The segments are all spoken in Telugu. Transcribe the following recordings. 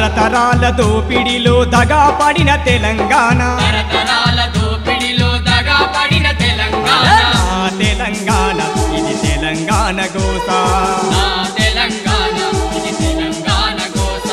తరతరాల దోపిడిలో దగా పడిన తెలంగాణ తరతరాల దోపిడిలో దగా పడిన తెలంగాణ నా తెలంగాణ ఇది తెలంగాణ గోస నా తెలంగాణ ఇది తెలంగాణ గోస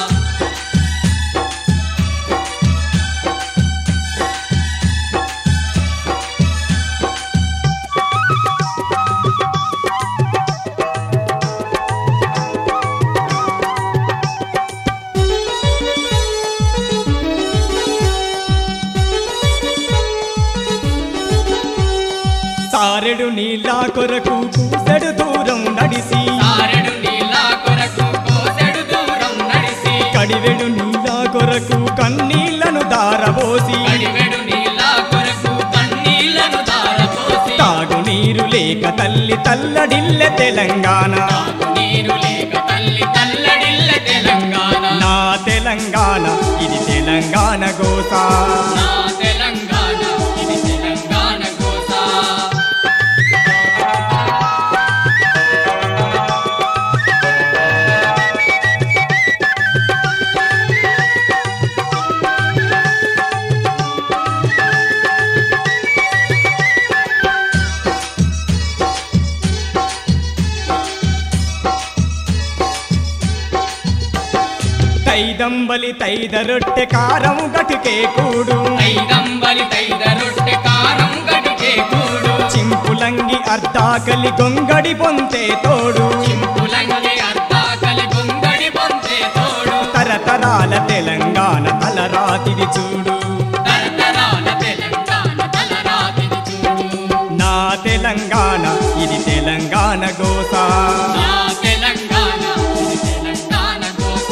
సారెడు నీళ్ళ కొరకు కూసెడు దూరం నడిసి సారెడు నీళ్ళ కొరకు కోసెడు దూరం నడిసి కడివెడు నీళ్ళ కొరకు కన్నీళ్లను దారబోసి కడివెడు నీళ్ళ కొరకు కన్నీళ్లను దారపోసి తాగునీరు లేక తల్లి తల్లడిల్లె తెలంగాణ నీరు లేక తల్లి తల్లడిల్ల తెలంగాణ నా తెలంగాణ ఇది తెలంగాణ గోస నా తెలంగాణ ఇది తెలంగాణ గోస తైదంబలి తైద రొట్టె కారం గటుకే కూడు ఐదంబలి తైద రొట్టె కారం గడికే కూడు చింపులంగి అర్ధాకలి గొంగడి పొంతే తోడు చింపులంగి అర్ధాకలి గుంగడి పొందే తోడు తరతరాల తెలంగాణ తలరాతిది చూడు తరతరాల తెలంగాణ తలరాతిని చూడు నా తెలంగాణ ఇది తెలంగాణ గోస నా తెలంగాణ ఇది తెలంగాణ గోస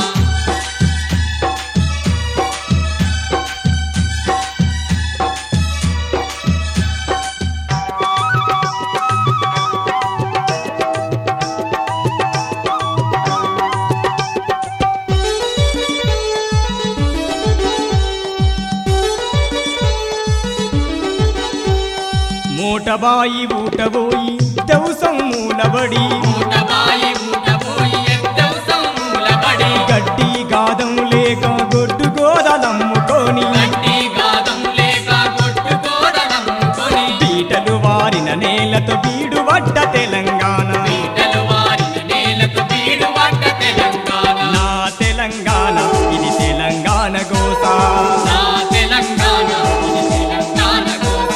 మూటబాయి ఊటబోయి దౌసం మూలబడి మూటబాయి మూటబోయి ఎద్దవసం మూలబడి గడ్డి గాదం లేక గొడ్డు గోదలమ్ముకొని గడ్డి గాదం లేక గొడ్డు గోడలమ్ముకొని పీటలు వారిన నేలతో బీడు వడ్డ తెలంగాణ పీటలు వారిన నేలకు బీడు పడ్డ తెలంగాణ నా తెలంగాణ ఇది తెలంగాణ గోస నా తెలంగాణ ఇది తెలంగాణ గోస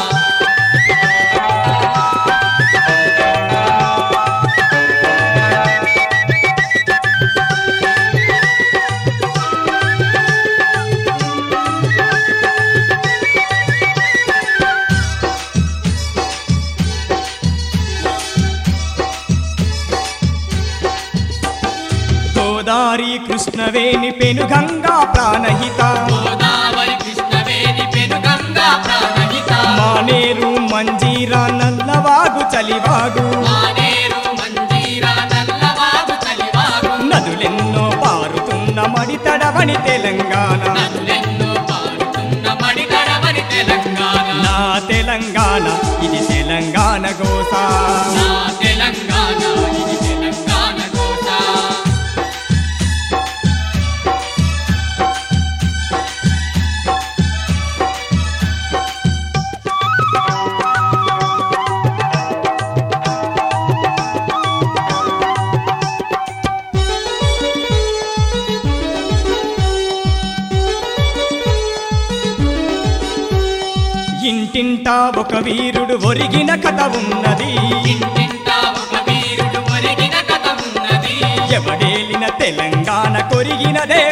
గోదారి కృష్ణవేణి పెనుగంగా ప్రాణహిత గోదావరి కృష్ణవేణి పెనుగంగా ప్రాణహిత మానేరు మంజీరా నల్లవాగు చలివాగు మానేరు మంజీరా నల్లవాగు చలివాగు నదులెన్నో పారుతున్న మడితడవని తెలంగాణ నదులెన్నో పారుతున్న మడిగడవని తెలంగాణ నా తెలంగాణ ఇది తెలంగాణ గోస నా తెలంగాణ ఇది తెలంగాణ గోస ఇంటింటా ఒక వీరుడు ఒరిగిన కథ ఉన్నది ఇంటింటా ఒక వీరుడు ఒరిగిన కథ ఉన్నది ఎవడేలిన తెలంగాణ కొరిగినదే